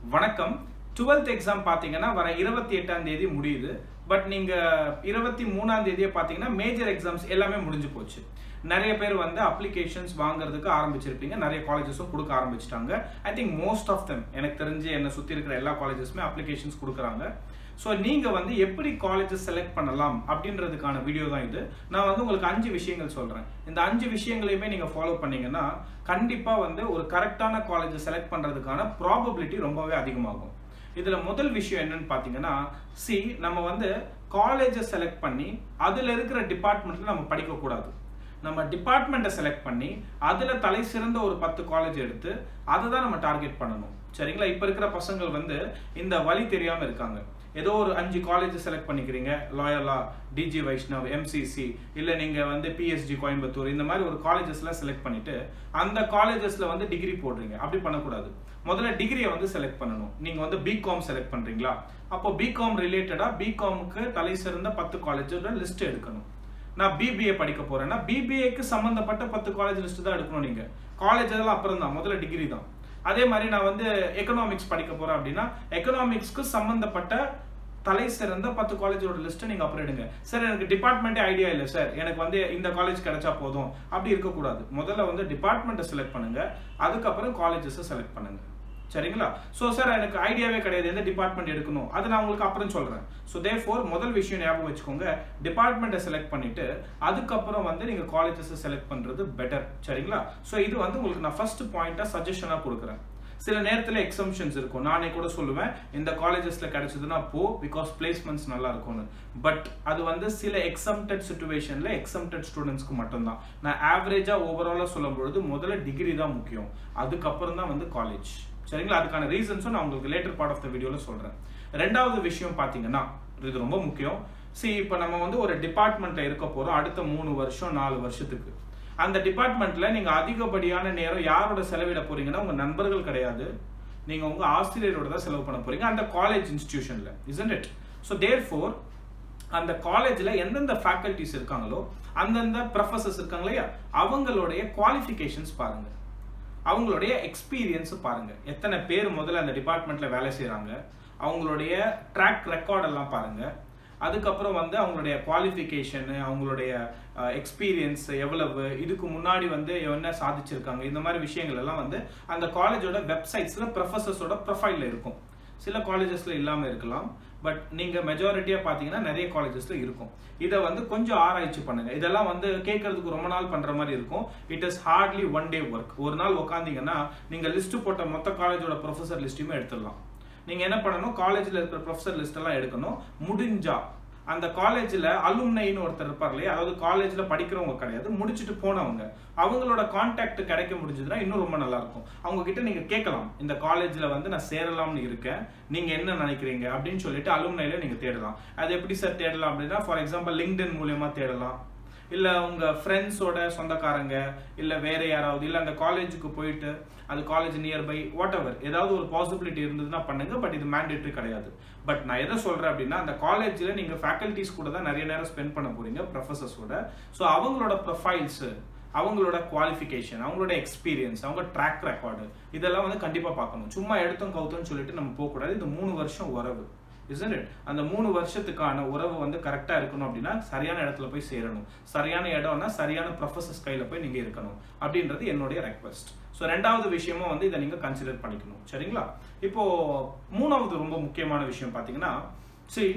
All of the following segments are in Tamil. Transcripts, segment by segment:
வணக்கம் டுவெல்த் எக்ஸாம் பார்த்தீங்கன்னா வர இருபத்தி எட்டாம் தேதி முடியுது பட் நீங்க இருபத்தி மூணாம் தேதியே பார்த்தீங்கன்னா மேஜர் எக்ஸாம்ஸ் எல்லாமே முடிஞ்சு போச்சு நிறைய பேர் வந்து அப்ளிகேஷன்ஸ் வாங்குறதுக்கு ஆரம்பிச்சிருப்பீங்க நிறைய காலேஜஸும் கொடுக்க ஆரம்பிச்சிட்டாங்க I think most of them எனக்கு தெரிஞ்சு என்னை சுற்றி இருக்கிற எல்லா காலேஜஸுமே அப்ளிகேஷன்ஸ் கொடுக்குறாங்க ஸோ நீங்கள் வந்து எப்படி காலேஜஸ் செலக்ட் பண்ணலாம் அப்படின்றதுக்கான வீடியோ தான் இது நான் வந்து உங்களுக்கு அஞ்சு விஷயங்கள் சொல்கிறேன் இந்த அஞ்சு விஷயங்களையுமே நீங்கள் ஃபாலோ பண்ணீங்கன்னா கண்டிப்பாக வந்து ஒரு கரெக்டான காலேஜை செலக்ட் பண்ணுறதுக்கான ப்ராபபிலிட்டி ரொம்பவே அதிகமாகும் இதில் முதல் விஷயம் என்னன்னு பார்த்தீங்கன்னா சி நம்ம வந்து காலேஜை செலக்ட் பண்ணி அதில் இருக்கிற டிபார்ட்மெண்ட்டில் நம்ம படிக்கக்கூடாது நம்ம டிபார்ட்மெண்ட்டை செலக்ட் பண்ணி அதில் தலை சிறந்த ஒரு பத்து காலேஜ் எடுத்து அதை தான் நம்ம டார்கெட் பண்ணணும் சரிங்களா இப்போ இருக்கிற பசங்கள் வந்து இந்த வழி தெரியாமல் இருக்காங்க ஏதோ ஒரு அஞ்சு காலேஜ் செலக்ட் பண்ணிக்கிறீங்க லாயலா டிஜி வைஷ்ணவ் எம்சிசி இல்லை நீங்கள் வந்து பிஎஸ்ஜி கோயம்புத்தூர் இந்த மாதிரி ஒரு காலேஜஸ்லாம் செலக்ட் பண்ணிட்டு அந்த காலேஜஸில் வந்து டிகிரி போடுறீங்க அப்படி பண்ணக்கூடாது முதல்ல டிகிரியை வந்து செலக்ட் பண்ணணும் நீங்கள் வந்து பிகாம் செலக்ட் பண்ணுறீங்களா அப்போ பிகாம் ரிலேட்டடாக பிகாமுக்கு தலை சிறந்த பத்து காலேஜோட லிஸ்ட் எடுக்கணும் நான் பிபிஏ படிக்க போறேன்னா பிபிஏக்கு சம்பந்தப்பட்ட பத்து காலேஜ் லிஸ்ட் தான் எடுக்கணும் நீங்க காலேஜ் அதெல்லாம் அப்புறம் தான் முதல்ல டிகிரி தான் அதே மாதிரி நான் வந்து எக்கனாமிக்ஸ் படிக்க போறேன் அப்படின்னா எக்கனாமிக்ஸ்க்கு சம்பந்தப்பட்ட தலை சிறந்த பத்து காலேஜோட லிஸ்ட்டை நீங்க அப்புறம் எடுங்க சார் எனக்கு டிபார்ட்மெண்ட்டே ஐடியா இல்லை சார் எனக்கு வந்து இந்த காலேஜ் கிடைச்சா போதும் அப்படி இருக்கக்கூடாது முதல்ல வந்து டிபார்ட்மெண்ட்டை செலக்ட் பண்ணுங்க அதுக்கப்புறம் காலேஜஸை செலக்ட் பண்ணுங்க சரிங்களா ஸோ சார் எனக்கு ஐடியாவே கிடையாது எந்த டிபார்ட்மெண்ட் எடுக்கணும் அதை நான் உங்களுக்கு அப்புறம் சொல்கிறேன் ஸோ தே ஃபோர் முதல் விஷயம் ஞாபகம் வச்சுக்கோங்க டிபார்ட்மெண்ட்டை செலக்ட் பண்ணிட்டு அதுக்கப்புறம் வந்து நீங்கள் காலேஜஸை செலக்ட் பண்ணுறது பெட்டர் சரிங்களா ஸோ இது வந்து உங்களுக்கு நான் ஃபர்ஸ்ட் பாயிண்ட்டாக சஜஷனாக கொடுக்குறேன் சில நேரத்தில் எக்ஸம்ஷன்ஸ் இருக்கும் நானே கூட சொல்லுவேன் இந்த காலேஜஸில் கிடைச்சதுன்னா போ பிகாஸ் பிளேஸ்மெண்ட்ஸ் நல்லா இருக்கும்னு பட் அது வந்து சில எக்ஸம்டட் சுச்சுவேஷனில் எக்ஸம்டட் ஸ்டூடெண்ட்ஸ்க்கு மட்டும்தான் நான் ஆவரேஜாக ஓவராலாக சொல்லும் பொழுது முதல்ல டிகிரி தான் முக்கியம் அதுக்கப்புறம் தான் வந்து காலேஜ் சரிங்களா அதுக்கான ரீசன்ஸும் நான் உங்களுக்கு லேட்டர் பார்ட் ஆஃப் த வீடியோவில் சொல்கிறேன் ரெண்டாவது விஷயம் பார்த்தீங்கன்னா இது ரொம்ப முக்கியம் சி இப்போ நம்ம வந்து ஒரு டிபார்ட்மெண்ட்டில் இருக்க போகிறோம் அடுத்த மூணு வருஷம் நாலு வருஷத்துக்கு அந்த டிபார்ட்மெண்ட்ல நீங்க அதிகப்படியான நேரம் யாரோட செலவிட போறீங்கன்னா உங்க நண்பர்கள் கிடையாது நீங்க உங்க ஆசிரியரோட தான் செலவு பண்ண போறீங்க அந்த காலேஜ் இன்ஸ்டிடியூஷன்ல isn't it so therefore அந்த காலேஜில் எந்தெந்த ஃபேக்கல்டிஸ் இருக்காங்களோ அந்தந்த ப்ரொஃபஸர்ஸ் இருக்காங்க இல்லையா அவங்களுடைய குவாலிஃபிகேஷன்ஸ் பாருங்க அவங்களுடைய எக்ஸ்பீரியன்ஸ் பாருங்க எத்தனை பேர் முதல்ல அந்த டிபார்ட்மெண்ட்ல வேலை செய்கிறாங்க அவங்களுடைய ட்ராக் ரெக்கார்ட் எல்லாம் பாருங்க அதுக்கப்புறம் வந்து அவங்களுடைய குவாலிஃபிகேஷனு அவங்களுடைய எக்ஸ்பீரியன்ஸ் எவ்வளவு இதுக்கு முன்னாடி வந்து என்ன சாதிச்சிருக்காங்க இந்த மாதிரி விஷயங்கள் எல்லாம் வந்து அந்த காலேஜோட வெப்சைட்ஸில் ப்ரொஃபஸர்ஸோட ப்ரொஃபைலில் இருக்கும் சில காலேஜஸில் இல்லாமல் இருக்கலாம் பட் நீங்கள் மெஜாரிட்டியாக பார்த்தீங்கன்னா நிறைய காலேஜஸில் இருக்கும் இதை வந்து கொஞ்சம் ஆராய்ச்சி பண்ணுங்க இதெல்லாம் வந்து கேட்கறதுக்கு ரொம்ப நாள் பண்ணுற மாதிரி இருக்கும் it is hardly one day work ஒரு நாள் உட்காந்தீங்கன்னா நீங்கள் லிஸ்ட்டு போட்ட மொத்த காலேஜோட ப்ரொஃபஸர் லிஸ்ட்டுமே எடுத்துடலாம் நீங்கள் என்ன பண்ணணும் காலேஜில் இருக்கிற ப்ரொஃபஸர் லிஸ்ட் எல்லாம் எடுக்கணும் முடிஞ்சா அந்த காலேஜில் அலும்னைன்னு ஒருத்தர் இருப்பார் இல்லையா அதாவது காலேஜில் படிக்கிறவங்க கிடையாது முடிச்சுட்டு போனவங்க அவங்களோட கான்டாக்ட் கிடைக்க முடிஞ்சதுன்னா இன்னும் ரொம்ப நல்லா இருக்கும் அவங்க கிட்ட நீங்க கேட்கலாம் இந்த காலேஜில் வந்து நான் சேரலாம்னு இருக்கேன் நீங்க என்ன நினைக்கிறீங்க அப்படின்னு சொல்லிட்டு அலும்னைல நீங்க தேடலாம் அது எப்படி சார் தேடலாம் அப்படின்னா ஃபார் எக்ஸாம்பிள் லிங்க்டின் மூலியமா தேடலாம் இல்ல உங்க ஃப்ரெண்ட்ஸோட சொந்தக்காரங்க இல்ல வேற யாராவது இல்ல அந்த காலேஜுக்கு போயிட்டு அது காலேஜ் நியர்பை வாட் எவர் ஏதாவது ஒரு பாசிபிலிட்டி இருந்ததுன்னா பண்ணுங்க பட் இது மேண்டேட்ரி கிடையாது பட் நான் எதை சொல்றேன் அப்படின்னா அந்த காலேஜில் நீங்க ஃபேக்கல்டிஸ் கூட தான் நிறைய நேரம் ஸ்பெண்ட் பண்ண போறீங்க ப்ரொஃபசர்ஸோட ஸோ அவங்களோட ப்ரொஃபைல்ஸ் அவங்களோட குவாலிஃபிகேஷன் அவங்களோட எக்ஸ்பீரியன்ஸ் அவங்க ட்ராக் ரெக்கார்டு இதெல்லாம் வந்து கண்டிப்பாக பார்க்கணும் சும்மா எடுத்தோம் கவுத்தோம்னு சொல்லிட்டு நம்ம போகக்கூடாது இது மூணு வருஷம் உறவு இசன்ட் இட் அந்த மூணு வருஷத்துக்கான உறவு வந்து கரெக்டாக இருக்கணும் அப்படின்னா சரியான இடத்துல போய் சேரணும் சரியான இடம்னா சரியான ப்ரொஃபசர்ஸ் கையில் போய் நீங்கள் இருக்கணும் அப்படின்றது என்னுடைய ரெக்வஸ்ட் ஸோ ரெண்டாவது விஷயமும் வந்து இதை நீங்கள் கன்சிடர் பண்ணிக்கணும் சரிங்களா இப்போ மூணாவது ரொம்ப முக்கியமான விஷயம் பார்த்தீங்கன்னா சரி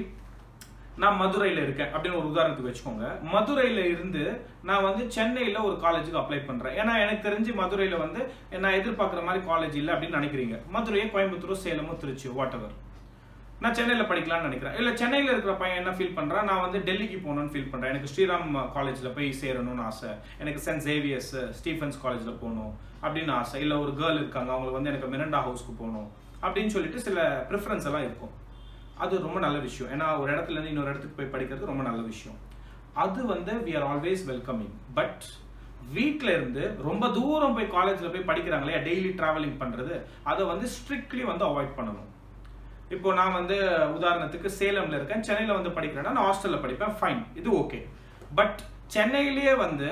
நான் மதுரையில் இருக்கேன் அப்படின்னு ஒரு உதாரணத்துக்கு வச்சுக்கோங்க மதுரையில் இருந்து நான் வந்து சென்னையில் ஒரு காலேஜுக்கு அப்ளை பண்ணுறேன் ஏன்னா எனக்கு தெரிஞ்சு மதுரையில் வந்து நான் எதிர்பார்க்குற மாதிரி காலேஜ் இல்லை அப்படின்னு நினைக்கிறீங்க மதுரையை கோயம்புத்தூர் சேலமோ திருச்சி வாட் எவர் நான் சென்னையில் படிக்கலாம்னு நினைக்கிறேன் இல்லை சென்னையில் இருக்கிற பையன் என்ன ஃபீல் பண்ணுறான் நான் வந்து டெல்லிக்கு போகணும்னு ஃபீல் பண்ணுறேன் எனக்கு ஸ்ரீராம் காலேஜில் போய் சேரணும்னு ஆசை எனக்கு சென்ட் சேவியர்ஸ் ஸ்டீஃபன்ஸ் காலேஜில் போகணும் அப்படின்னு ஆசை இல்லை ஒரு கேர்ள் இருக்காங்க அவங்களுக்கு வந்து எனக்கு மிரண்டா ஹவுஸ்க்கு போகணும் அப்படின்னு சொல்லிட்டு சில ப்ரிஃபரன்ஸ் எல்லாம் இருக்கும் அது ரொம்ப நல்ல விஷயம் ஏன்னா ஒரு இடத்துல இருந்து இன்னொரு இடத்துக்கு போய் படிக்கிறது ரொம்ப நல்ல விஷயம் அது வந்து we are always welcoming but வீட்டில் இருந்து ரொம்ப தூரம் போய் காலேஜில் போய் படிக்கிறாங்க இல்லையா டெய்லி ட்ராவலிங் பண்ணுறது அதை வந்து ஸ்ட்ரிக்ட்லி வந்து அவாய்ட் பண்ணணும் இப்போ நான் வந்து உதாரணத்துக்கு சேலம்ல இருக்கேன் சென்னையில் வந்து படிக்கிறேன்னா நான் ஹாஸ்டலில் படிப்பேன் ஃபைன் இது ஓகே பட் சென்னையிலேயே வந்து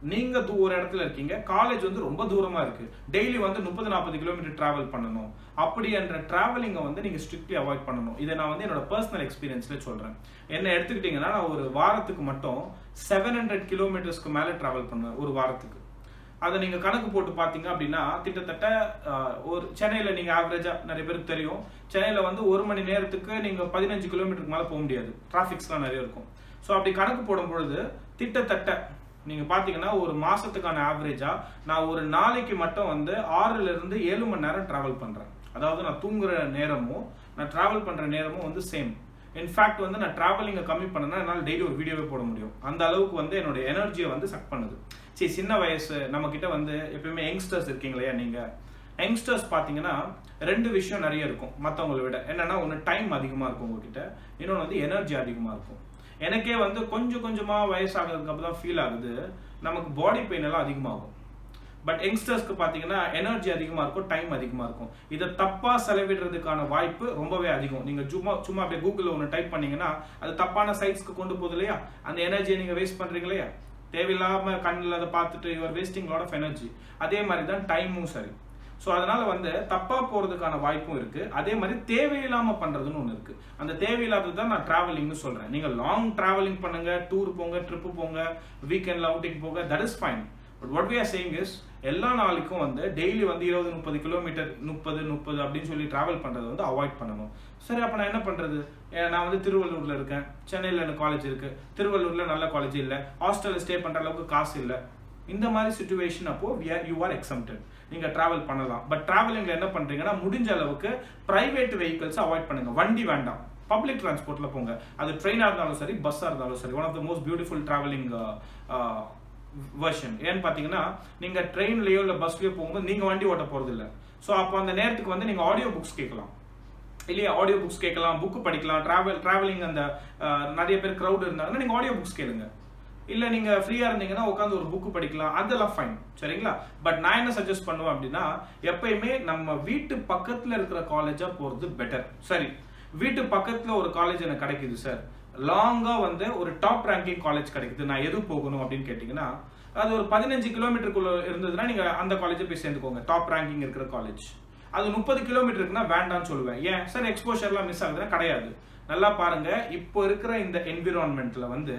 நீங்க தூ ஒரு இடத்துல இருக்கீங்க காலேஜ் வந்து ரொம்ப தூரமா இருக்கு டெய்லி வந்து முப்பது நாற்பது கிலோமீட்டர் டிராவல் பண்ணணும் அப்படி என்ற டிராவலிங்கை வந்து நீங்க ஸ்ட்ரிக்ட்லி அவாய்ட் பண்ணணும் இதை நான் வந்து என்னோட பர்சனல் எக்ஸ்பீரியன்ஸ்ல சொல்றேன் என்ன எடுத்துக்கிட்டீங்கன்னா நான் ஒரு வாரத்துக்கு மட்டும் செவன் ஹண்ட்ரட் கிலோமீட்டர்ஸ்க்கு மேல டிராவல் பண்ணுவேன் ஒரு வாரத்துக்கு அதை நீங்க கணக்கு போட்டு பாத்தீங்க அப்படின்னா கிட்டத்தட்ட ஆஹ், ஒரு சென்னையில நீங்க ஆவரேஜா நிறைய பேருக்கு தெரியும் சென்னையில வந்து ஒரு மணி நேரத்துக்கு நீங்க பதினஞ்சு கிலோமீட்டருக்கு மேல போக முடியாது டிராபிக்ஸ்லாம் நிறைய இருக்கும் ஸோ அப்படி கணக்கு போடும் பொழுது திட்டத்தட்ட நீங்க பாத்தீங்கன்னா ஒரு மாசத்துக்கான ஆவரேஜா நான் ஒரு நாளைக்கு மட்டும் வந்து ஆறுல இருந்து ஏழு மணி நேரம் டிராவல் பண்றேன் அதாவது நான் தூங்குற நேரமும் நான் டிராவல் பண்ற நேரமும் வந்து சேம் இன்ஃபேக்ட் வந்து நான் டிராவலிங்கை கம்மி பண்ணனா என்னால் டெய்லி ஒரு வீடியோவே போட முடியும் அந்த அளவுக்கு வந்து என்னோட எனர்ஜியை வந்து சக் பண்ணுது சரி சின்ன வயசு நம்ம கிட்ட வந்து எப்பயுமே யங்ஸ்டர்ஸ் இருக்கீங்க இல்லையா நீங்க யங்ஸ்டர்ஸ் பாத்தீங்கன்னா ரெண்டு விஷயம் நிறைய இருக்கும் மத்தவங்களை விட என்னன்னா ஒன்று டைம் அதிகமா இருக்கும் உங்ககிட்ட இன்னொன்று வந்து எனர்ஜி அதிகமா இருக்கும் எனக்கே வந்து கொஞ்சம் கொஞ்சமா வயசாகிறதுக்கு அப்புறம் தான் ஃபீல் ஆகுது நமக்கு பாடி பெயின் எல்லாம் அதிகமாகும் பட் யங்ஸ்டர்ஸ்க்கு பாத்தீங்கன்னா எனர்ஜி அதிகமா இருக்கும் டைம் அதிகமா இருக்கும் இதை தப்பா செலவிடுறதுக்கான வாய்ப்பு ரொம்பவே அதிகம் நீங்க சும்மா சும்மா அப்படியே கூகுள்ல ஒன்று டைப் பண்ணீங்கன்னா அது தப்பான சைட்ஸ்க்கு கொண்டு போகுது இல்லையா அந்த எனர்ஜியை நீங்க வேஸ்ட் பண்றீங்க இல்லையா தேவையில்லாம கண்ணில் அதை பார்த்துட்டு you're wasting lot of energy அதே மாதிரி தான் டைமும் சரி ஸோ அதனால வந்து தப்பா போறதுக்கான வாய்ப்பும் இருக்கு அதே மாதிரி தேவையில்லாம பண்றதுன்னு ஒன்று இருக்கு அந்த தேவையில்லாதது தான் நான் டிராவலிங்னு சொல்றேன் நீங்க லாங் டிராவலிங் பண்ணுங்க டூர் போங்க ட்ரிப்பு போங்க வீக்கெண்ட்ல அவுட்டிங் போங்க that is fine but what we are saying is எல்லா நாளைக்கும் வந்து டெய்லி வந்து இருபது முப்பது கிலோமீட்டர் முப்பது முப்பது அப்படின்னு சொல்லி டிராவல் பண்றதை வந்து அவாய்ட் பண்ணணும் சரி அப்ப நான் என்ன பண்றது ஏன் நான் வந்து திருவள்ளூர்ல இருக்கேன் சென்னையில எனக்கு காலேஜ் இருக்கு திருவள்ளூர்ல நல்ல காலேஜ் இல்ல ஹாஸ்டல்ல ஸ்டே பண்ற அளவுக்கு காசு இல்ல இந்த மாதிரி சுச்சுவேஷன் அப்போ யூ ஆர் எக்ஸம்டட் நீங்க டிராவல் பண்ணலாம் பட் டிராவலிங்ல என்ன பண்றீங்கன்னா முடிஞ்ச அளவுக்கு பிரைவேட் வெஹிக்கிள்ஸ் அவாய்ட் பண்ணுங்க வண்டி வேண்டாம் பப்ளிக் டிரான்ஸ்போர்ட்ல போங்க அது ட்ரெயினா இருந்தாலும் சரி பஸ்ஸா இருந்தாலும் சரி one of the most beautiful travelling version ஏன்னு பாத்தீங்கன்னா நீங்க ட்ரெயின்லயோ இல்ல பஸ்லயோ போகும்போது நீங்க வண்டி ஓட்ட போறது இல்ல சோ அப்போ அந்த நேரத்துக்கு வந்து நீங்க ஆடியோ புக்ஸ் கேட்கலாம் இல்லையா ஆடியோ புக்ஸ் கேட்கலாம் புக் படிக்கலாம் டிராவல் டிராவலிங் அந்த அஹ், நிறைய பேர் க்ரௌட் இருந்தாங்கன்னா நீங்க ஆடியோ புக்ஸ் கேளுங்க இல்ல நீங்க ஃப்ரீயா இருந்தீங்கன்னா உட்காந்து ஒரு புக் படிக்கலாம் அதெல்லாம் ஃபைன் சரிங்களா பட் நான் என்ன சஜஸ்ட் பண்ணுவேன் அப்படின்னா எப்பயுமே நம்ம வீட்டு பக்கத்துல இருக்கிற காலேஜா போறது பெட்டர் சரி வீட்டு பக்கத்துல ஒரு காலேஜ் எனக்கு கிடைக்குது சார் லாங்கா வந்து ஒரு டாப் ரேங்கிங் காலேஜ் கிடைக்குது நான் எது போகணும் அப்படின்னு கேட்டீங்கன்னா அது ஒரு பதினஞ்சு கிலோமீட்டருக்குள்ள இருந்ததுன்னா நீங்க அந்த காலேஜ் போய் சேர்ந்துக்கோங்க டாப் ரேங்கிங் இருக்கிற காலேஜ் அது முப்பது கிலோமீட்டருக்குன்னா வேண்டாம்னு சொல்லுவேன் ஏன் சார் எக்ஸ்போஷர்லாம் மிஸ் ஆகுதுன்னா கிடையாது நல்லா பாருங்க இப்போ இருக்கிற இந்த என்விரான்மெண்ட்ல வந்து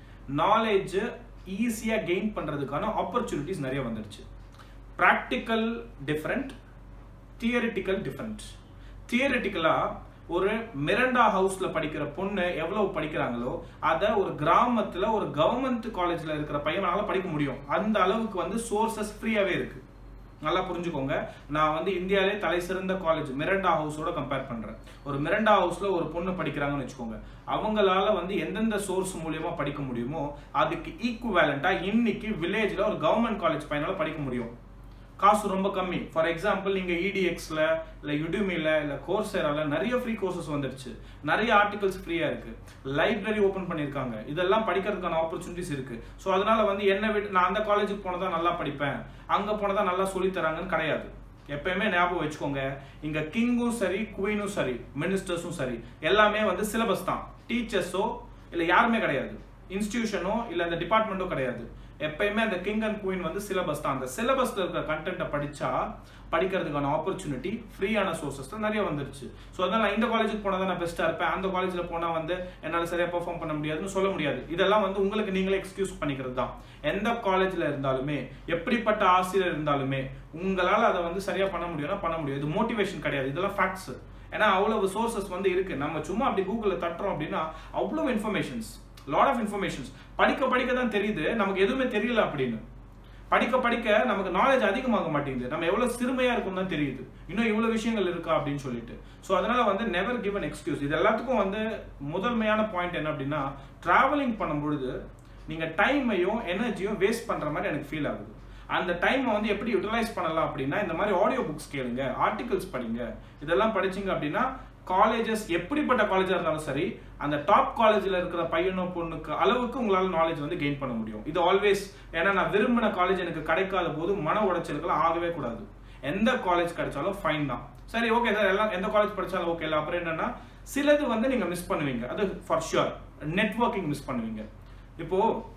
நாலேஜ் ஈஸியா கெயின் பண்றதுக்கான ஆப்பர்ச்சுனிட்டிஸ் நிறைய வந்துருச்சு ப்ராக்டிக்கல் டிஃப்ரெண்ட் தியரிட்டிக்கல் டிஃப்ரெண்ட் தியரிட்டிக்கலா ஒரு மிரண்டா ஹவுஸ்ல படிக்கிற பொண்ணு எவ்வளவு படிக்கிறாங்களோ அத ஒரு கிராமத்துல ஒரு கவர்மெண்ட் காலேஜ்ல இருக்கிற பையனால படிக்க முடியும் அந்த அளவுக்கு வந்து சோர்சஸ் ஃப்ரீயாவே இருக்கு நல்லா புரிஞ்சுக்கோங்க நான் வந்து இந்தியாவிலே தலை சிறந்த காலேஜ் மிரண்டா ஹவுஸோட கம்பேர் பண்றேன் ஒரு மிரண்டா ஹவுஸ்ல ஒரு பொண்ணு படிக்கிறாங்கன்னு வச்சுக்கோங்க அவங்களால வந்து எந்தெந்த சோர்ஸ் மூலியமா படிக்க முடியுமோ அதுக்கு ஈக்குவேலண்டா இன்னைக்கு வில்லேஜ்ல ஒரு கவர்மெண்ட் காலேஜ் பையனால படிக்க முடியும் காசு ரொம்ப கம்மி ஃபார் எக்ஸாம்பிள் நீங்க இடிஎக்ஸ்ல இல்ல யுடிமில இல்ல கோர்சேரால நிறைய ஃப்ரீ கோர்சஸ் வந்துருச்சு நிறைய ஆர்டிகல்ஸ் ஃப்ரீயா இருக்கு லைப்ரரி ஓபன் பண்ணிருக்காங்க இதெல்லாம் படிக்கிறதுக்கான ஆப்பர்ச்சுனிட்டிஸ் இருக்கு ஸோ அதனால வந்து என்ன விட்டு நான் அந்த காலேஜுக்கு போனதா நல்லா படிப்பேன் அங்க போனதா நல்லா சொல்லி தராங்கன்னு கிடையாது எப்பயுமே ஞாபகம் வச்சுக்கோங்க இங்க கிங்கும் சரி குயினும் சரி மினிஸ்டர்ஸும் சரி எல்லாமே வந்து சிலபஸ் தான் டீச்சர்ஸோ இல்ல யாருமே கிடையாது இன்ஸ்டிடியூஷனோ இல்ல அந்த டிபார்ட்மெண்ட்டோ கிடையாது எப்பயுமே அந்த கிங் அண்ட் குயின் வந்து சிலபஸ் தான் அந்த சிலபஸ்ல இருக்கிற கண்டென்ட்டை படிச்சா படிக்கிறதுக்கான ஆப்பர்ச்சுனிட்டி ஃப்ரீயான சோர்சஸ் தான் நிறைய வந்துருச்சு ஸோ அதனால நான் இந்த காலேஜுக்கு போனால் தான் நான் பெஸ்ட்டாக இருப்பேன் அந்த காலேஜில் போனால் வந்து என்னால் சரியாக பெர்ஃபார்ம் பண்ண முடியாதுன்னு சொல்ல முடியாது இதெல்லாம் வந்து உங்களுக்கு நீங்களே எக்ஸ்கியூஸ் பண்ணிக்கிறது தான் எந்த காலேஜில் இருந்தாலுமே எப்படிப்பட்ட ஆசிரியர் இருந்தாலுமே உங்களால் அதை வந்து சரியாக பண்ண முடியும்னா பண்ண முடியும் இது மோட்டிவேஷன் கிடையாது இதெல்லாம் ஃபேக்ட்ஸ் ஏன்னா அவ்வளவு சோர்சஸ் வந்து இருக்கு நம்ம சும்மா அப்படி கூகுளில் தட்டுறோம் அப்படின்னா அவ்வளவு இன்ஃபர்மேஷன்ஸ் லாட் ஆஃப் இன்ஃபர்மேஷன்ஸ் படிக்க படிக்க தான் தெரியுது நமக்கு எதுவுமே தெரியல அப்படின்னு படிக்க படிக்க நமக்கு நாலேஜ் அதிகமாக மாட்டேங்குது நம்ம எவ்வளவு சிறுமையா இருக்கும் தான் தெரியுது இன்னும் இவ்வளவு விஷயங்கள் இருக்கா அப்படின்னு சொல்லிட்டு ஸோ அதனால வந்து நெவர் கிவ் அன் எக்ஸ்கியூஸ் இது எல்லாத்துக்கும் வந்து முதன்மையான பாயிண்ட் என்ன அப்படின்னா டிராவலிங் பண்ணும்பொழுது நீங்க டைமையும் எனர்ஜியும் வேஸ்ட் பண்ற மாதிரி எனக்கு ஃபீல் ஆகுது அந்த டைமை வந்து எப்படி யூட்டிலைஸ் பண்ணலாம் அப்படின்னா இந்த மாதிரி ஆடியோ புக்ஸ் கேளுங்க ஆர்டிகல்ஸ் படிங்க இதெல்லாம் படிச்சீங்க அப்படின்னா காலேஜஸ் எப்படிப்பட்ட காலேஜா இருந்தாலும் சரி அந்த டாப் காலேஜ்ல இருக்கிற பையனோ பொண்ணுக்கு அளவுக்கு உங்களால நாலேஜ் வந்து கெயின் பண்ண முடியும் இது ஆல்வேஸ் ஏன்னா நான் விரும்பின காலேஜ் எனக்கு கிடைக்காத போது மன உடைச்சலுக்கெல்லாம் ஆகவே கூடாது எந்த காலேஜ் கிடைச்சாலும் ஃபைன் தான் சரி ஓகே சார் எல்லாம் எந்த காலேஜ் படிச்சாலும் ஓகே இல்லை அப்புறம் என்னன்னா சிலது வந்து நீங்க மிஸ் பண்ணுவீங்க அது ஃபார் ஷுர் நெட்வொர்க்கிங் மிஸ் பண்ணுவீங்க இப்போ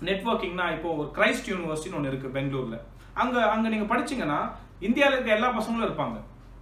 நெட்வொர்க்கிங்னா இப்போ ஒரு கிரைஸ்ட் யூனிவர்சிட்டின்னு ஒன்று இருக்கு பெங்களூர்ல அங்க அங்க நீங்க படிச்சீங்கன்னா இந்தியாவில் இருக்க எல்லா பசங்களும் இருப்பாங்க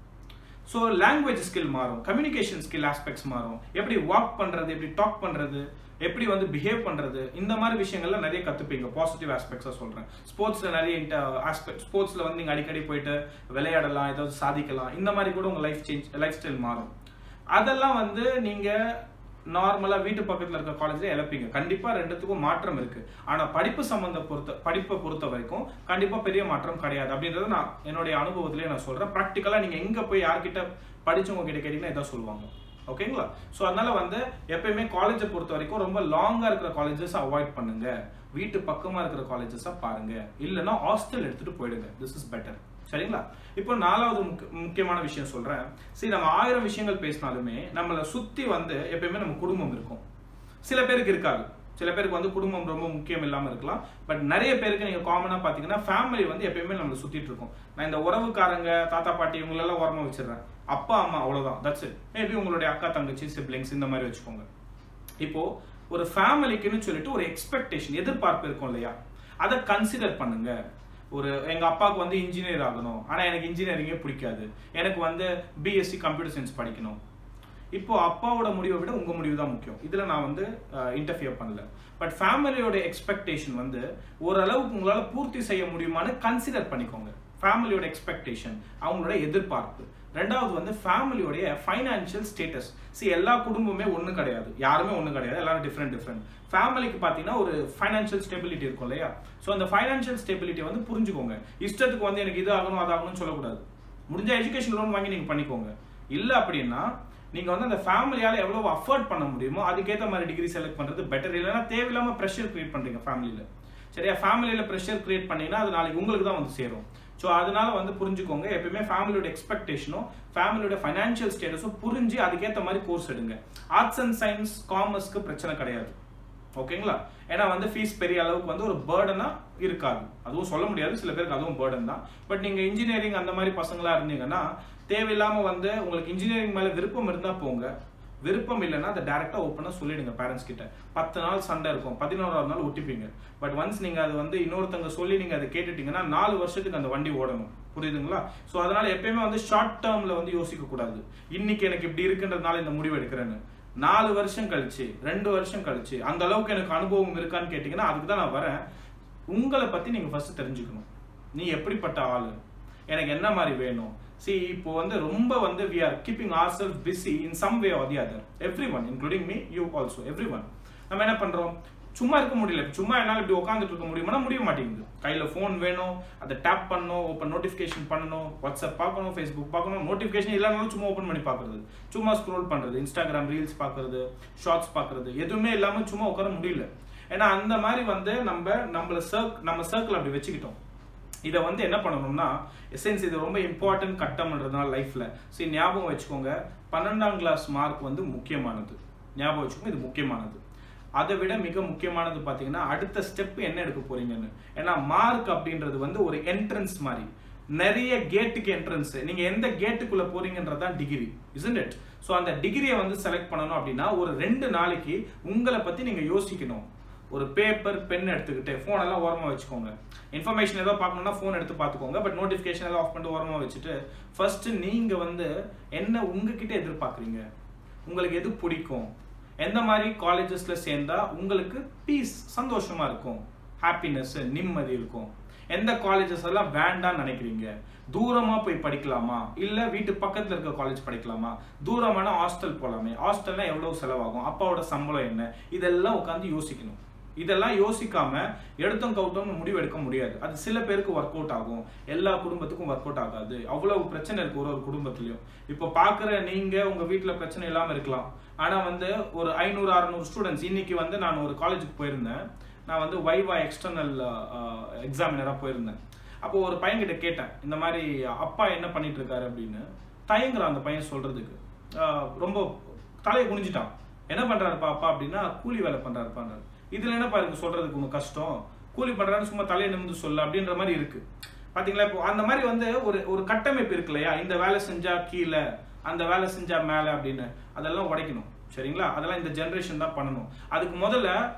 ஸோ லாங்குவேஜ் ஸ்கில் மாறும் கம்யூனிகேஷன் ஸ்கில் ஆஸ்பெக்ட்ஸ் மாறும் எப்படி வாக் பண்றது எப்படி டாக் பண்றது எப்படி வந்து பிஹேவ் பண்றது இந்த மாதிரி விஷயங்கள்ல நிறைய கத்துப்பீங்க பாசிட்டிவ் ஆஸ்பெக்ட்ஸா சொல்றேன் ஸ்போர்ட்ஸ்ல நிறைய ஆஸ்பெக்ட் ஸ்போர்ட்ஸ்ல வந்து நீங்க அடிக்கடி போயிட்டு விளையாடலாம் ஏதாவது சாதிக்கலாம் இந்த மாதிரி கூட உங்க லைஃப் சேஞ்ச் லைஃப் ஸ்டைல் மாறும் அதெல்லாம் வந்து நீங்க நார்மலா வீட்டு பக்கத்துல இருக்க காலேஜ்ல இழப்பீங்க கண்டிப்பா ரெண்டுத்துக்கும் மாற்றம் இருக்கு ஆனா படிப்பு சம்பந்த பொறுத்த படிப்பை பொறுத்த வரைக்கும் கண்டிப்பா பெரிய மாற்றம் கிடையாது அப்படின்றத நான் என்னுடைய அனுபவத்திலேயே நான் சொல்றேன் ப்ராக்டிக்கலா நீங்க எங்க போய் யார்கிட்ட படிச்சவங்க கிட்ட கேட்டீங்கன்னா இதான் சொல்லுவாங்க ஓகேங்களா ஸோ அதனால வந்து எப்பயுமே காலேஜை பொறுத்த வரைக்கும் ரொம்ப லாங்கா இருக்கிற காலேஜஸ் அவாய்ட் பண்ணுங்க வீட்டு பக்கமா இருக்கிற காலேஜஸா பாருங்க இல்லைன்னா ஹாஸ்டல் எடுத்துட்டு போயிடுங்க திஸ் இஸ் பெட்டர் சரிங்களா இப்போ நாலாவது முக்கிய முக்கியமான விஷயம் சொல்றேன் சரி நம்ம ஆயிரம் விஷயங்கள் பேசினாலுமே நம்மளை சுத்தி வந்து எப்பயுமே நம்ம குடும்பம் இருக்கும் சில பேருக்கு இருக்காது சில பேருக்கு வந்து குடும்பம் ரொம்ப முக்கியம் இல்லாம இருக்கலாம் பட் நிறைய பேருக்கு நீங்க காமனா பாத்தீங்கன்னா ஃபேமிலி வந்து எப்பயுமே நம்மளை சுத்திட்டு இருக்கும் நான் இந்த உறவுக்காரங்க தாத்தா பாட்டி இவங்களெல்லாம் ஓரமா வச்சிடுறேன் அப்பா அம்மா அவ்வளவுதான் தட்ஸ் இட் மேபி உங்களுடைய அக்கா தங்கச்சி சிப்ளிங்ஸ் இந்த மாதிரி வச்சுக்கோங்க இப்போ ஒரு ஃபேமிலிக்குன்னு சொல்லிட்டு ஒரு எக்ஸ்பெக்டேஷன் எதிர்பார்ப்பு இருக்கும் இல்லையா அதை கன்சிடர் பண்ணுங்க ஒரு எங்க அப்பாவுக்கு வந்து இன்ஜினியர் ஆகணும் ஆனா எனக்கு இன்ஜினியரிங்கே பிடிக்காது எனக்கு வந்து பிஎஸ்சி கம்ப்யூட்டர் சயின்ஸ் படிக்கணும் இப்போ அப்பாவோட முடிவை விட உங்க முடிவு தான் முக்கியம் இதுல நான் வந்து இன்டர்ஃபியர் பண்ணல பட் ஃபேமிலியோட எக்ஸ்பெக்டேஷன் வந்து ஓரளவுக்கு உங்களால பூர்த்தி செய்ய முடியுமான்னு கன்சிடர் பண்ணிக்கோங்க ஃபேமிலியோட எக்ஸ்பெக்டேஷன் அவங்களோட எதிர்பார்ப்பு ரெண்டாவது வந்து ஃபேமிலியோடைய ஃபைனான்சியல் ஸ்டேட்டஸ் சி எல்லா குடும்பமே ஒன்றும் கிடையாது யாருமே ஒன்றும் கிடையாது எல்லாரும் டிஃப்ரெண்ட் டிஃப்ரெண்ட் ஃபேமிலிக்கு பார்த்தீங்கன்னா ஒரு ஃபைனான்சியல் ஸ்டெபிலிட்டி இருக்கும் இல்லையா ஸோ அந்த ஃபைனான்சியல் ஸ்டெபிலிட்டி வந்து புரிஞ்சுக்கோங்க இஷ்டத்துக்கு வந்து எனக்கு இது ஆகணும் அது ஆகணும்னு சொல்லக்கூடாது முடிஞ்ச எஜுகேஷன் லோன் வாங்கி நீங்கள் பண்ணிக்கோங்க இல்லை அப்படின்னா நீங்கள் வந்து அந்த ஃபேமிலியால் எவ்வளோ அஃபோர்ட் பண்ண முடியுமோ அதுக்கேற்ற மாதிரி டிகிரி செலக்ட் பண்ணுறது பெட்டர் இல்லைன்னா தேவையில்லாமல் ப்ரெஷர் கிரியேட் பண்ணுறீங்க ஃபேமிலியில் சரியா ஃபேமிலியில் ப்ரெஷர் கிரியேட் பண்ணீங்கன்னா அது நாளைக்கு உங்களுக்கு தான் வந்து சேரும் ஸோ அதனால வந்து புரிஞ்சுக்கோங்க எப்பயுமே ஃபேமிலியோட எக்ஸ்பெக்டேஷனும் ஃபேமிலியோட ஃபைனான்சியல் ஸ்டேட்டஸும் புரிஞ்சு அதுக்கேற்ற மாதிரி கோர்ஸ் எடுங்க ஆர்ட்ஸ் அண்ட் சயின்ஸ் காமர்ஸ்க்கு பிரச்சனை கிடையாது ஓகேங்களா ஏன்னா வந்து ஃபீஸ் பெரிய அளவுக்கு வந்து ஒரு பேர்டனா இருக்காது அதுவும் சொல்ல முடியாது சில பேருக்கு அதுவும் பேர்டன் தான் பட் நீங்க இன்ஜினியரிங் அந்த மாதிரி பசங்களா இருந்தீங்கன்னா தேவையில்லாம வந்து உங்களுக்கு இன்ஜினியரிங் மேல விருப்பம் இருந்தா போங்க விருப்பம் இல்லைன்னா அதை டேரக்டா ஓப்பனா சொல்லிடுங்க பேரண்ட்ஸ் கிட்ட பத்து நாள் சண்டை இருக்கும் பதினோராவது நாள் ஒட்டிப்பீங்க பட் ஒன்ஸ் நீங்க அது வந்து இன்னொருத்தங்க சொல்லி நீங்க அதை கேட்டுட்டீங்கன்னா நாலு வருஷத்துக்கு அந்த வண்டி ஓடணும் புரியுதுங்களா ஸோ அதனால எப்பயுமே வந்து ஷார்ட் டேர்ம்ல வந்து யோசிக்க கூடாது இன்னைக்கு எனக்கு இப்படி இருக்குன்றதுனால இந்த முடிவு எடுக்கிறேன்னு நாலு வருஷம் கழிச்சு ரெண்டு வருஷம் கழிச்சு அந்த அளவுக்கு எனக்கு அனுபவம் இருக்கான்னு கேட்டீங்கன்னா அதுக்கு தான் நான் வரேன் உங்களை பத்தி நீங்க ஃபர்ஸ்ட் தெரிஞ்சுக்கணும் நீ எப்படிப்பட்ட ஆளு எனக்கு என்ன மாதிரி வேணும் சி இப்போ வந்து ரொம்ப வந்து we are keeping our self busy in some way or the other everyone including me you also everyone நம்ம என்ன பண்றோம் சும்மா இருக்க முடியல சும்மா என்னால் இப்படி உட்காந்துட்டு இருக்க முடியுமானா முடிய மாட்டேங்குது கையில ஃபோன் வேணும் அதை டேப் பண்ணணும் ஓப்பன் நோட்டிஃபிகேஷன் பண்ணணும் வாட்ஸ்அப் பார்க்கணும் ஃபேஸ்புக் பார்க்கணும் நோட்டிஃபிகேஷன் இல்லைனாலும் சும்மா ஓப்பன் பண்ணி பார்க்கறது சும்மா ஸ்க்ரோல் பண்றது இன்ஸ்டாகிராம் ரீல்ஸ் பார்க்கறது ஷார்ட்ஸ் பார்க்கறது எதுவுமே இல்லாம சும்மா உட்கார முடியல ஏன்னா அந்த மாதிரி வந்து நம்ம நம்மள சர்க் நம்ம சர்க்கிள் அப்படி வச்சுக்கிட்டோம் இதை வந்து என்ன பண்ணணும்னா எசென்ஸ் இது ரொம்ப இம்பார்ட்டன்ட் கட்டம்ன்றதுனால லைஃப்ல சரி ஞாபகம் வச்சுக்கோங்க பன்னெண்டாம் கிளாஸ் மார்க் வந்து முக்கியமானது ஞாபகம் வச்சுக்கோங்க இது முக்கியமானது அதை விட மிக முக்கியமானது பார்த்தீங்கன்னா அடுத்த ஸ்டெப் என்ன எடுக்க போறீங்கன்னு ஏன்னா மார்க் அப்படின்றது வந்து ஒரு என்ட்ரன்ஸ் மாதிரி நிறைய கேட்டுக்கு என்ட்ரன்ஸ் நீங்க எந்த கேட்டுக்குள்ள போறீங்கன்றது தான் டிகிரி இசன்ட் இட் ஸோ அந்த டிகிரியை வந்து செலக்ட் பண்ணணும் அப்படின்னா ஒரு ரெண்டு நாளைக்கு உங்களை பத்தி நீங்க யோசிக்கணும் ஒரு பேப்பர் பென் எடுத்துக்கிட்டு ஃபோன் எல்லாம் ஓரமாக வச்சுக்கோங்க இன்ஃபர்மேஷன் ஏதோ பார்க்கணும்னா ஃபோன் எடுத்து பார்த்துக்கோங்க பட் நோட்டிஃபிகேஷன் எல்லாம் ஆஃப் பண்ணிட்டு ஓரமாக வச்சுட்டு ஃபர்ஸ்ட் நீங்க வந்து என்ன உங்ககிட்ட எதிர்பார்க்குறீங்க உங்களுக்கு எது பிடிக்கும் எந்த மாதிரி காலேஜஸ்ல சேர்ந்தா உங்களுக்கு பீஸ் சந்தோஷமா இருக்கும் ஹாப்பினஸ் நிம்மதி இருக்கும் எந்த காலேஜஸ் எல்லாம் வேண்டாம்னு நினைக்கிறீங்க தூரமா போய் படிக்கலாமா இல்ல வீட்டு பக்கத்துல இருக்க காலேஜ் படிக்கலாமா தூரமான ஹாஸ்டல் போலாமே ஹாஸ்டல்னா எவ்வளவு செலவாகும் அப்பாவோட சம்பளம் என்ன இதெல்லாம் உட்காந்து யோசிக்கணும் இதெல்லாம் யோசிக்காம எடுத்தோம் கவுட்டோம்னு முடிவு எடுக்க முடியாது அது சில பேருக்கு ஒர்க் அவுட் ஆகும் எல்லா குடும்பத்துக்கும் ஒர்க் அவுட் ஆகாது அவ்வளவு பிரச்சனை இருக்கு ஒரு ஒரு குடும்பத்திலயும் இப்போ பாக்குற நீங்க உங்க வீட்டுல பிரச்சனை இல்லாம இருக்கலாம் ஆனா வந்து ஒரு ஐநூறு அறுநூறு ஸ்டூடெண்ட்ஸ் இன்னைக்கு வந்து நான் ஒரு காலேஜுக்கு போயிருந்தேன் நான் வந்து வைவா எக்ஸ்டர்னல் எக்ஸாமினரா போயிருந்தேன் அப்போ ஒரு பையன்கிட்ட கேட்டேன் இந்த மாதிரி அப்பா என்ன பண்ணிட்டு இருக்காரு அப்படின்னு தயங்குறான் அந்த பையன் சொல்றதுக்கு ஆஹ் ரொம்ப தலையை குனிஞ்சிட்டான் என்ன பண்றாருப்பா அப்பா அப்படின்னா கூலி வேலை பண்றாருப்பான்றாரு இதுல என்னப்பா இருக்கு சொல்றதுக்கு உங்க கஷ்டம் கூலி பண்றாரு சும்மா தலையை நிமிந்து சொல்ல அப்படின்ற மாதிரி இருக்கு பாத்தீங்களா இப்போ அந்த மாதிரி வந்து ஒரு ஒரு கட்டமைப்பு இருக்கு இல்லையா இந்த வேலை செஞ்சா கீழே அந்த வேலை செஞ்சா மேல அப்படின்னு அதெல்லாம் உடைக்கணும் சரிங்களா அதெல்லாம் இந்த ஜெனரேஷன் தான் பண்ணணும் அதுக்கு முதல்ல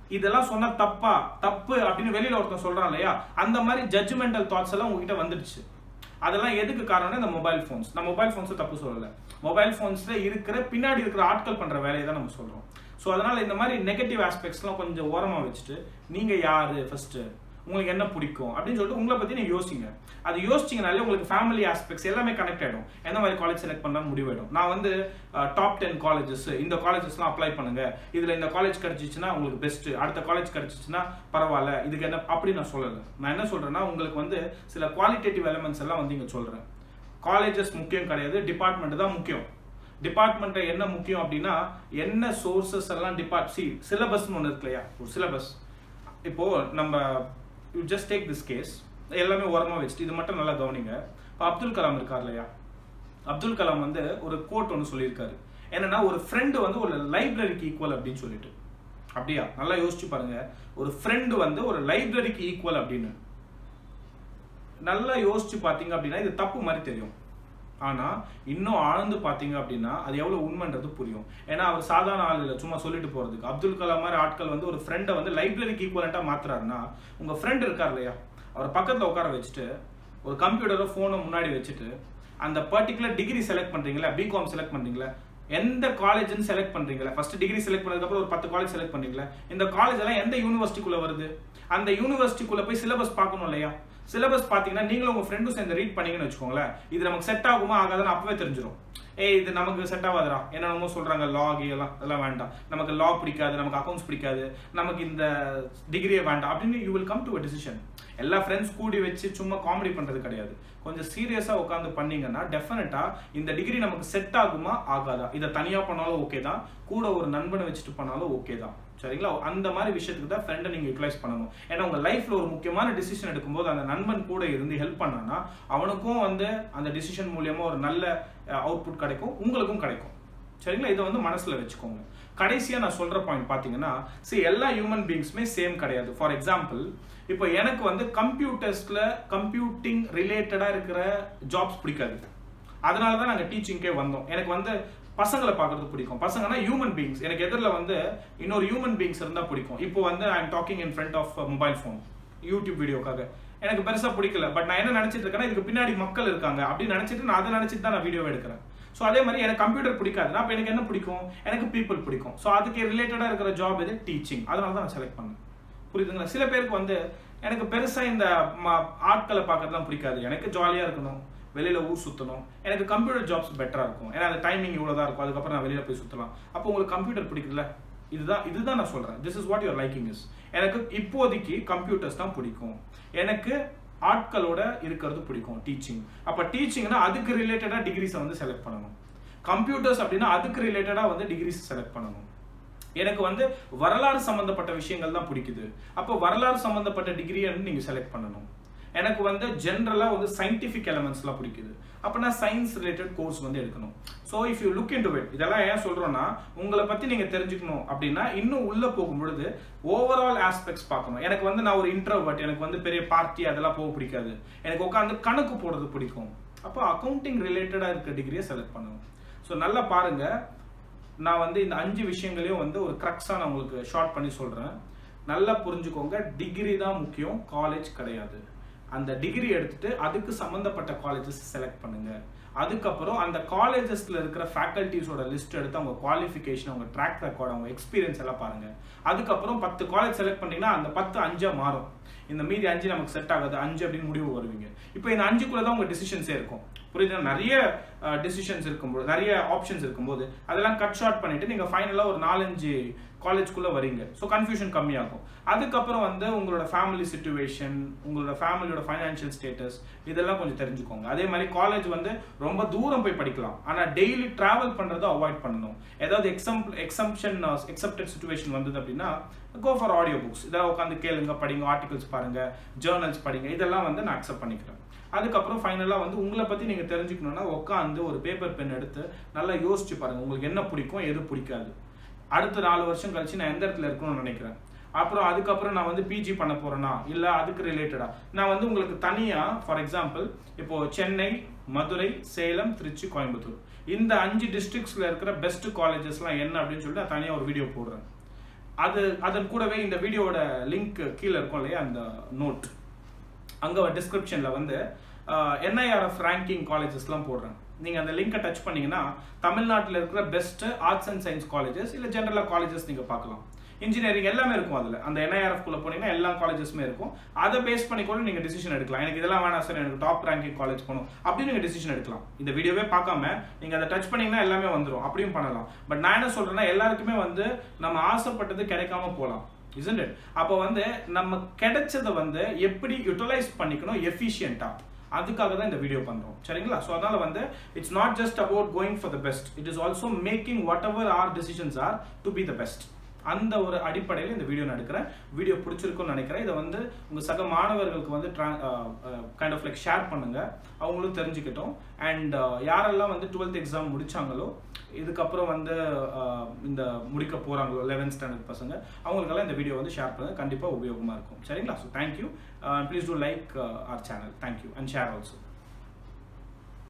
இதெல்லாம் சொன்னா தப்பா தப்பு அப்படின்னு வெளியில ஒருத்தன் சொல்றான் இல்லையா அந்த மாதிரி ஜட்ஜ்மெண்டல் தாட்ஸ் எல்லாம் உங்ககிட்ட வந்துடுச்சு அதெல்லாம் எதுக்கு காரணம் இந்த மொபைல் ஃபோன்ஸ் நான் மொபைல் ஃபோன்ஸ் தப்பு சொல்லல மொபைல் ஃபோன்ஸ்ல இருக்கிற பின்னாடி இருக்கிற ஆட்கள் பண்ற வேலையை தான் நம்ம சொல்றோம் ஸோ அதனால இந்த மாதிரி நெகட்டிவ் ஆஸ்பெக்ட்ஸ்லாம் கொஞ்சம் ஓரமா வச்சுட்டு நீங்க யாரு ஃபர்ஸ்ட் உங்களுக்கு என்ன பிடிக்கும் அப்படின்னு சொல்லிட்டு உங்களை பத்தி நீங்க யோசிங்க அது யோசிச்சீங்கனாலே உங்களுக்கு ஃபேமிலி ஆஸ்பெக்ட்ஸ் எல்லாமே கனெக்ட் ஆயிடும் எந்த மாதிரி காலேஜ் செலக்ட் பண்ணலாம் முடிவாயிடும் நான் வந்து டாப் டென் காலேஜஸ் இந்த காலேஜஸ்லாம் அப்ளை பண்ணுங்க இதுல இந்த காலேஜ் கிடைச்சிச்சுன்னா உங்களுக்கு பெஸ்ட் அடுத்த காலேஜ் கிடைச்சிச்சுன்னா பரவாயில்ல இதுக்கு என்ன அப்படி நான் சொல்லலை நான் என்ன சொல்றேன்னா உங்களுக்கு வந்து சில குவாலிட்டேட்டிவ் எலமெண்ட்ஸ் எல்லாம் வந்து இங்க சொல்றேன் காலேஜஸ் முக்கியம் கிடையாது டிபார்ட்மெண்ட் தான் முக்கியம் டிபார்ட்மெண்ட் என்ன முக்கியம் அப்படின்னா என்ன சோர்சஸ் எல்லாம் டிபார்ட் சி சிலபஸ்னு ஒன்று இருக்கு இல்லையா ஒரு சிலபஸ் இப்போ நம்ம you just take this case எல்லாமே உரமா வச்சுட்டு இது மட்டும் நல்லா கவனிங்க இப்போ அப்துல் கலாம் இருக்கார் இல்லையா அப்துல் கலாம் வந்து ஒரு கோட் ஒன்று சொல்லியிருக்காரு என்னன்னா ஒரு ஃப்ரெண்டு வந்து ஒரு லைப்ரரிக்கு ஈக்குவல் அப்படின்னு சொல்லிட்டு அப்படியா நல்லா யோசிச்சு பாருங்க ஒரு ஃப்ரெண்டு வந்து ஒரு லைப்ரரிக்கு ஈக்குவல் அப்படின்னு நல்லா யோசிச்சு பார்த்தீங்க அப்படின்னா இது தப்பு மாதிரி தெரியும் ஆனா இன்னும் ஆழ்ந்து பார்த்தீங்க அப்படின்னா அது எவ்வளவு உண்மைன்றது புரியும் ஏன்னா அவர் சாதாரண ஆள் இல்லை சும்மா சொல்லிட்டு போறதுக்கு அப்துல் கலாம் மாதிரி ஆட்கள் வந்து ஒரு ஃப்ரெண்டை வந்து லைப்ரரிக்கு ஈக்குவலண்டா மாத்துறாருன்னா உங்க ஃப்ரெண்ட் இருக்கார் இல்லையா அவர் பக்கத்துல உட்கார வச்சுட்டு ஒரு கம்ப்யூட்டரோ ஃபோனை முன்னாடி வச்சுட்டு அந்த பர்டிகுலர் டிகிரி செலக்ட் பண்றீங்களா பிகாம் செலக்ட் பண்றீங்களா எந்த காலேஜ்னு செலக்ட் பண்றீங்களா ஃபர்ஸ்ட் டிகிரி செலக்ட் பண்ணதுக்கு அப்புறம் ஒரு பத்து காலேஜ் செலக்ட் பண்றீங்களா இந்த காலேஜ் எல்லாம் எந்த யூனிவர்சிட்டிக்குள்ள வருது அந்த யூனிவர்சிட்டிக்குள்ள போய் சிலபஸ் பார்க்கணும் இல்லையா சிலபஸ் பாத்தீங்கன்னா நீங்களும் உங்க ஃப்ரெண்டும் சேர்ந்து ரீட் பண்ணீங்கன்னு வச்சுக்கோங்களேன் இது நமக்கு செட் ஆகுமா ஆகாதுன்னு அப்பவே தெரிஞ்சிடும் ஏய் இது நமக்கு செட் ஆகாதுடா என்னென்னமோ சொல்றாங்க லா எல்லாம் அதெல்லாம் வேண்டாம் நமக்கு லா பிடிக்காது நமக்கு அக்கௌண்ட்ஸ் பிடிக்காது நமக்கு இந்த டிகிரியே வேண்டாம் அப்படின்னு you will come to a decision எல்லா ஃப்ரெண்ட்ஸ் கூடி வச்சு சும்மா காமெடி பண்றது கிடையாது கொஞ்சம் சீரியஸா உட்காந்து பண்ணீங்கன்னா டெஃபினட்டா இந்த டிகிரி நமக்கு செட் ஆகுமா ஆகாதா இதை தனியா பண்ணாலும் ஓகே தான் கூட ஒரு நண்பனை வச்சுட்டு பண்ணாலும் ஓகே தான் சரிங்களா அந்த மாதிரி விஷயத்துக்கு தான் ஃப்ரெண்டை நீங்க யூட்டிலைஸ் பண்ணணும் ஏன்னா உங்க லைஃப்ல ஒரு முக்கியமான டிசிஷன் எடுக்கும்போது அந்த நண்பன் கூட இருந்து ஹெல்ப் பண்ணானா அவனுக்கும் வந்து அந்த டிசிஷன் மூலியமா ஒரு நல்ல அவுட்புட் கிடைக்கும் உங்களுக்கும் கிடைக்கும் சரிங்களா இதை வந்து மனசுல வச்சுக்கோங்க கடைசியா நான் சொல்ற பாயிண்ட் பாத்தீங்கன்னா see எல்லா ஹியூமன் பீங்ஸுமே சேம் கிடையாது ஃபார் எக்ஸாம்பிள் இப்போ எனக்கு வந்து கம்ப்யூட்டர்ஸ்ல கம்ப்யூட்டிங் ரிலேட்டடா இருக்கிற ஜாப்ஸ் பிடிக்காது அதனால தான் நாங்கள் டீச்சிங்க்கே வந்தோம் எனக்கு வந்து பசங்களை பார்க்கறது பிடிக்கும் பசங்கன்னா ஹியூமன் பீங்ஸ் எனக்கு எதிரில் வந்து இன்னொரு ஹியூமன் பீங்ஸ் இருந்தால் பிடிக்கும் இப்போ வந்து I am talking in front of mobile phone YouTube வீடியோக்காக எனக்கு பெருசாக பிடிக்கல பட் நான் என்ன நினச்சிட்டு இருக்கேன்னா இதுக்கு பின்னாடி மக்கள் இருக்காங்க அப்படின்னு நினச்சிட்டு நான் அதை நினச்சிட்டு தான் நான் வீடியோ எடுக்கிறேன் ஸோ அதே மாதிரி எனக்கு கம்ப்யூட்டர் பிடிக்காதுன்னா அப்போ எனக்கு என்ன பிடிக்கும் எனக்கு பீப்புள் பிடிக்கும் ஸோ அதுக்கு ரிலேட்டடாக இருக்கிற ஜாப் இது டீச்சிங் அதனால தான் நான் செலக்ட் பண்ணேன் புரியுதுங்களா சில பேருக்கு வந்து எனக்கு பெருசா இந்த ம- ஆட்களை பார்க்கறதுலாம் பிடிக்காது எனக்கு ஜாலியா இருக்கணும் வெளியில ஊர் சுத்தணும் எனக்கு கம்ப்யூட்டர் ஜாப்ஸ் பெட்டரா இருக்கும் ஏன்னா அந்த டைமிங் இவ்வளவுதான் இருக்கும் அதுக்கப்புறம் நான் வெளியில போய் சுத்தலாம் அப்போ உங்களுக்கு கம்ப்யூட்டர் பிடிக்குதுல இதுதான் இதுதான் நான் சொல்றேன் this is what your liking is எனக்கு இப்போதைக்கு கம்ப்யூட்டர்ஸ் தான் பிடிக்கும் எனக்கு ஆட்களோட இருக்கிறது பிடிக்கும் டீச்சிங் அப்ப டீச்சிங்னா அதுக்கு ரிலேட்டடா டிகிரிஸை வந்து செலக்ட் பண்ணணும் கம்ப்யூட்டர்ஸ் அப்படின்னா அதுக்கு ரிலேட்டடா வந்து டிகிரிஸ் செலக்ட் பண்ணணும் எனக்கு வந்து வரலாறு சம்பந்தப்பட்ட விஷயங்கள் தான் பிடிக்குது அப்போ வரலாறு சம்பந்தப்பட்ட டிகிரியை நீங்க செலக்ட் பண்ணணும் எனக்கு வந்து ஜென்ரலா வந்து சயின்டிஃபிக் எலமெண்ட்ஸ்லாம் பிடிக்குது அப்போ நான் சயின்ஸ் ரிலேட்டட் கோர்ஸ் வந்து எடுக்கணும் so if you look into it இதெல்லாம் ஏன் சொல்றோம்னா உங்களை பத்தி நீங்க தெரிஞ்சுக்கணும் அப்படின்னா இன்னும் உள்ள போகும் பொழுது ஓவரால் ஆஸ்பெக்ட்ஸ் பார்க்கணும் எனக்கு வந்து நான் ஒரு இன்ட்ரோவர்ட் எனக்கு வந்து பெரிய பார்ட்டி அதெல்லாம் போக பிடிக்காது எனக்கு உட்காந்து கணக்கு போடுறது பிடிக்கும் அப்போ அக்கௌண்டிங் ரிலேட்டடா இருக்க டிகிரியை செலக்ட் பண்ணணும் ஸோ நல்லா பாருங்க நான் வந்து இந்த அஞ்சு விஷயங்களையும் வந்து ஒரு க்ரக்ஸாக நான் உங்களுக்கு ஷார்ட் பண்ணி சொல்கிறேன் நல்லா புரிஞ்சுக்கோங்க டிகிரி தான் முக்கியம் காலேஜ் கிடையாது அந்த டிகிரி எடுத்துட்டு அதுக்கு சம்மந்தப்பட்ட காலேஜஸ் செலக்ட் பண்ணுங்க அதுக்கப்புறம் அந்த காலேஜஸ்ல இருக்கிற ஃபேக்கல்ட்டிஸோட லிஸ்ட் எடுத்து அவங்க குவாலிஃபிகேஷன் அவங்க ட்ராக் ரெக்கார்ட் அவங்க எக்ஸ்பீரியன்ஸ் எல்லாம் பாருங்க அதுக்கப்புறம் பத்து காலேஜ் செலக்ட் பண்ணீங்கன்னா அந்த பத்து அஞ்சா மாறும் இந்த மீதி அஞ்சு நமக்கு செட் ஆகாது அஞ்சு அப்படின்னு முடிவு வருவீங்க இப்போ இந்த அஞ்சுக்குள்ள தான் உங்க டிசிஷன்ஸே இருக்கும் புரியுதா நிறைய டிசிஷன்ஸ் இருக்கும்போது நிறைய ஆப்ஷன்ஸ் இருக்கும்போது அதெல்லாம் கட் ஷார்ட் பண்ணிட்டு நீங்க ஃபைனலா ஒரு நாலஞ்சு காலேஜ்குள்ள வரீங்க ஸோ கன்ஃபியூஷன் கம்மியாகும் அதுக்கப்புறம் வந்து உங்களோட ஃபேமிலி சுச்சுவேஷன் உங்களோட ஃபேமிலியோட ஃபைனான்ஷியல் ஸ்டேட்டஸ் இதெல்லாம் கொஞ்சம் தெரிஞ்சுக்கோங்க அதே மாதிரி காலேஜ் வந்து ரொம்ப தூரம் போய் படிக்கலாம் ஆனா டெய்லி டிராவல் பண்றதை அவாய்ட் பண்ணணும் ஏதாவது எக்ஸம் எக்ஸம்ஷன் எக்ஸப்டட் சுச்சுவேஷன் வந்தது அப்படின்னா கோ ஃபார் ஆடியோ புக்ஸ் இதெல்லாம் உட்காந்து கேளுங்க படிங்க ஆர்டிகல்ஸ் பாருங்க ஜேர்னல்ஸ் படிங்க இதெல்லாம் வந்து நான் அக்செப்ட் பண்ணிக்கிறேன் அதுக்கப்புறம் ஃபைனலாக வந்து உங்களை பற்றி நீங்கள் தெரிஞ்சுக்கணும்னா உட்காந்து ஒரு பேப்பர் பென் எடுத்து நல்லா யோசிச்சு பாருங்க உங்களுக்கு என்ன பிடிக்கும் எது பிடிக்காது அடுத்த நாலு வருஷம் கழிச்சு நான் எந்த இடத்துல இருக்கணும்னு நினைக்கிறேன் அப்புறம் அதுக்கப்புறம் நான் வந்து பிஜி பண்ண போறேனா இல்லை அதுக்கு ரிலேட்டடா நான் வந்து உங்களுக்கு தனியாக ஃபார் எக்ஸாம்பிள் இப்போ சென்னை மதுரை சேலம் திருச்சி கோயம்புத்தூர் இந்த அஞ்சு டிஸ்ட்ரிக்ஸ்ல இருக்கிற பெஸ்ட் காலேஜஸ்லாம் என்ன அப்படின்னு சொல்லிட்டு நான் தனியாக ஒரு வீடியோ போடுறேன் அது அதன் கூடவே இந்த வீடியோவோட லிங்க் கீழே இருக்கும் இல்லையா அந்த நோட் அங்கே டிஸ்கிரிப்ஷனில் வந்து என்ஐஆர்எஃப் ரேங்கிங் காலேஜஸ்லாம் போடுறேன் நீங்கள் அந்த லிங்கை டச் பண்ணீங்கன்னா தமிழ்நாட்டில் இருக்கிற best arts and science colleges இல்லை ஜென்ரலாக காலேஜஸ் நீங்கள் பார்க்கலாம் இன்ஜினியரிங் எல்லாமே இருக்கும் அதில் அந்த NIRF குள்ள போனீங்கன்னா எல்லா காலேஜஸுமே இருக்கும் அதை பேஸ் பண்ணி கூட நீங்கள் டிசிஷன் எடுக்கலாம் எனக்கு இதெல்லாம் வேணாம் சார் எனக்கு டாப் ரேங்கிங் காலேஜ் போகணும் அப்படின்னு நீங்கள் டிசிஷன் எடுக்கலாம் இந்த வீடியோவே பார்க்காம நீங்கள் அதை டச் பண்ணீங்கன்னா எல்லாமே வந்துடும் அப்படியும் பண்ணலாம் பட் நான் என்ன சொல்றேன்னா எல்லாருக்குமே வந்து நம்ம ஆசைப்பட்டது கிடைக்காம போகலாம் isn't it அப்போ வந்து நம்ம கிடைச்சதை வந்து எப்படி யூட்டிலைஸ் பண்ணிக்கணும் எஃபிஷியண்டா அதுக்காக தான் இந்த வீடியோ பண்றோம் சரிங்களா ஸோ அதனால வந்து it's not just about going for the best it is also making whatever our decisions are to be the best அந்த ஒரு அடிப்படையில் இந்த வீடியோ நான் எடுக்கிறேன் வீடியோ பிடிச்சிருக்கும்னு நினைக்கிறேன் இதை வந்து உங்க சக மாணவர்களுக்கு வந்து கைண்ட் ஆஃப் லைக் ஷேர் பண்ணுங்க அவங்களும் தெரிஞ்சுக்கிட்டோம் அண்ட் யாரெல்லாம் வந்து டுவெல்த் எக்ஸாம் முடிச்சாங்களோ இதுக்கப்புறம் வந்து அஹ், இந்த முடிக்க போறாங்களோ லெவன்த் ஸ்டாண்டர்ட் பசங்க அவங்களுக்கெல்லாம் இந்த வீடியோ வந்து ஷேர் பண்ணுங்க கண்டிப்பாக உபயோகமாக இருக்கும் சரிங்களா so thank you please do like our channel thank you and share also